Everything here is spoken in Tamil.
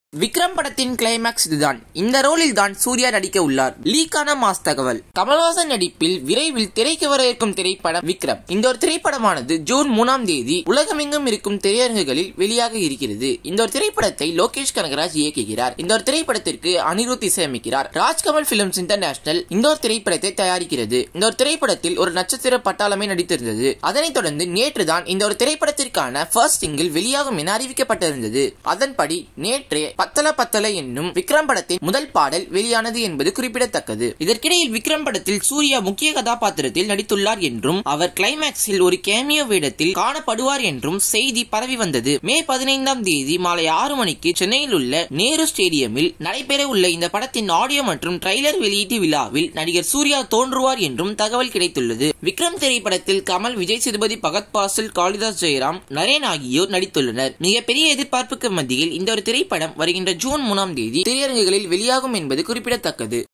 விக்ரம் படத்தின் கிளைமேக்ஸ் இதுதான் இந்த ரோலில் தான் சூர்யா நடிக்க உள்ளார் லீக்கான மாஸ் தகவல் கமல்ஹாசன் நடிப்பில் விரைவில் திரைக்கு வர இருக்கும் திரைப்படம் விக்ரம் இந்த ஒரு திரைப்படமானது ஜூன் மூணாம் தேதி உலகமெங்கும் இருக்கும் திரையரங்குகளில் வெளியாக இருக்கிறது இந்த ஒரு திரைப்படத்தை லோகேஷ் கனகராஜ் இயக்குகிறார் இந்த ஒரு திரைப்படத்திற்கு அனிருத் இசையமைக்கிறார் ராஜ்கமல் பிலிம்ஸ் இன்டர்நேஷனல் இந்த ஒரு திரைப்படத்தை தயாரிக்கிறது இந்த ஒரு திரைப்படத்தில் ஒரு நட்சத்திர பட்டாளமே நடித்திருந்தது அதனைத் தொடர்ந்து நேற்றுதான் இந்த ஒரு திரைப்படத்திற்கான ஃபர்ஸ்ட் சிங்கிள் வெளியாகும் என அறிவிக்கப்பட்டிருந்தது அதன்படி நேற்றே பத்தல பத்தல என்னும் விக்ரம் படத்தின் முதல் பாடல் வெளியானது என்பது குறிப்பிடத்தக்கது இதற்கிடையில் விக்ரம் படத்தில் சூர்யா முக்கிய கதாபாத்திரத்தில் நடித்துள்ளார் என்றும் அவர் கிளைமேக்ஸில் ஒரு கேமியோ வேடத்தில் காணப்படுவார் என்றும் செய்தி பரவி வந்தது மே பதினைந்தாம் தேதி மாலை ஆறு மணிக்கு சென்னையில் உள்ள நேரு ஸ்டேடியமில் நடைபெற உள்ள இந்த படத்தின் ஆடியோ மற்றும் ட்ரைலர் வெளியீட்டு விழாவில் நடிகர் சூர்யா தோன்றுவார் என்றும் தகவல் கிடைத்துள்ளது விக்ரம் திரைப்படத்தில் கமல் விஜய் சேதுபதி பகத் பாசில் காளிதாஸ் ஜெயராம் நரேன் ஆகியோர் நடித்துள்ளனர் மிகப்பெரிய எதிர்பார்ப்புக்கு மத்தியில் இந்த ஒரு திரைப்படம் வருகின்ற ஜூன் மூணாம் தேதி திரையரங்குகளில் வெளியாகும் என்பது குறிப்பிடத்தக்கது